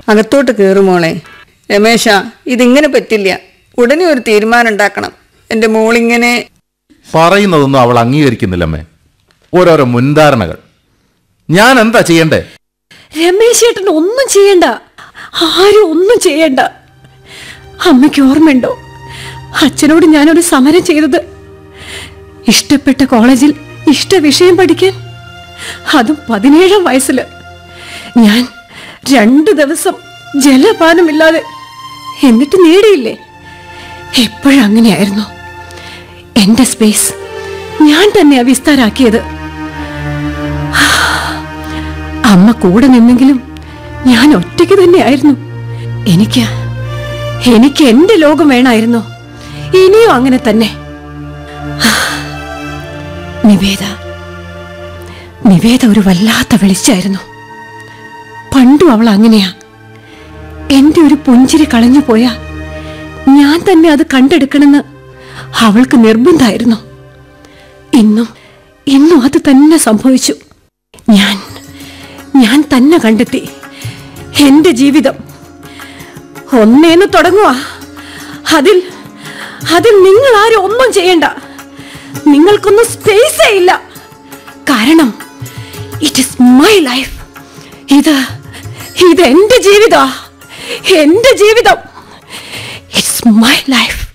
അകത്തോട്ട് കയറുമോളെ രമേശ ഇതിങ്ങനെ പറ്റില്ല ഉടനെ ഒരു തീരുമാനം ഉണ്ടാക്കണം എൻ്റെ മോളിങ്ങനെ പറയുന്നതൊന്നും അവൾ അംഗീകരിക്കുന്നില്ലമ്മേ ഓരോരോ മുൻധാരണകൾ ഞാൻ എന്താ ചെയ്യണ്ടേ രമേശ് ചേട്ടൻ ഒന്നും ചെയ്യണ്ട ആരും ഒന്നും ചെയ്യണ്ട അമ്മയ്ക്ക് ഓർമ്മയുണ്ടോ അച്ഛനോട് ഞാനൊരു സമരം ചെയ്തത് ഇഷ്ടപ്പെട്ട കോളേജിൽ ഇഷ്ട വിഷയം പഠിക്കാൻ അതും പതിനേഴാം വയസ്സില് ഞാൻ രണ്ടു ദിവസം ജലപാനമില്ലാതെ എന്നിട്ട് നേടിയില്ലേ എപ്പോഴങ്ങനെയായിരുന്നു എന്റെ സ്പേസ് ഞാൻ തന്നെയാ വിസ്താരാക്കിയത് അമ്മ കൂടെ നിന്നെങ്കിലും ഞാൻ ഒറ്റയ്ക്ക് തന്നെയായിരുന്നു എനിക്ക് എനിക്ക് എന്റെ ലോകം വേണമായിരുന്നു ഇനിയും അങ്ങനെ തന്നെ നിവേദ നിവേദ ഒരു വല്ലാത്ത വെളിച്ചായിരുന്നു പണ്ടും അവൾ അങ്ങനെയാ എന്റെ ഒരു പുഞ്ചിരി കളഞ്ഞു പോയാ ഞാൻ തന്നെ അത് കണ്ടെടുക്കണമെന്ന് അവൾക്ക് നിർബന്ധമായിരുന്നു ഇന്നും ഇന്നും അത് തന്നെ സംഭവിച്ചു ഞാൻ ഞാൻ തന്നെ കണ്ടെത്തി എന്റെ ജീവിതം ഒന്നേന്ന് തുടങ്ങുക അതിൽ അതിൽ നിങ്ങൾ ആരും ഒന്നും ചെയ്യണ്ട നിങ്ങൾക്കൊന്നും സ്പേസേ ഇല്ല കാരണം ഇറ്റ് ഇസ് മൈ ലൈഫ് ഇത് ഇത് എന്റെ ജീവിത എന്റെ ജീവിതം ഇറ്റ്സ് മൈ ലൈഫ്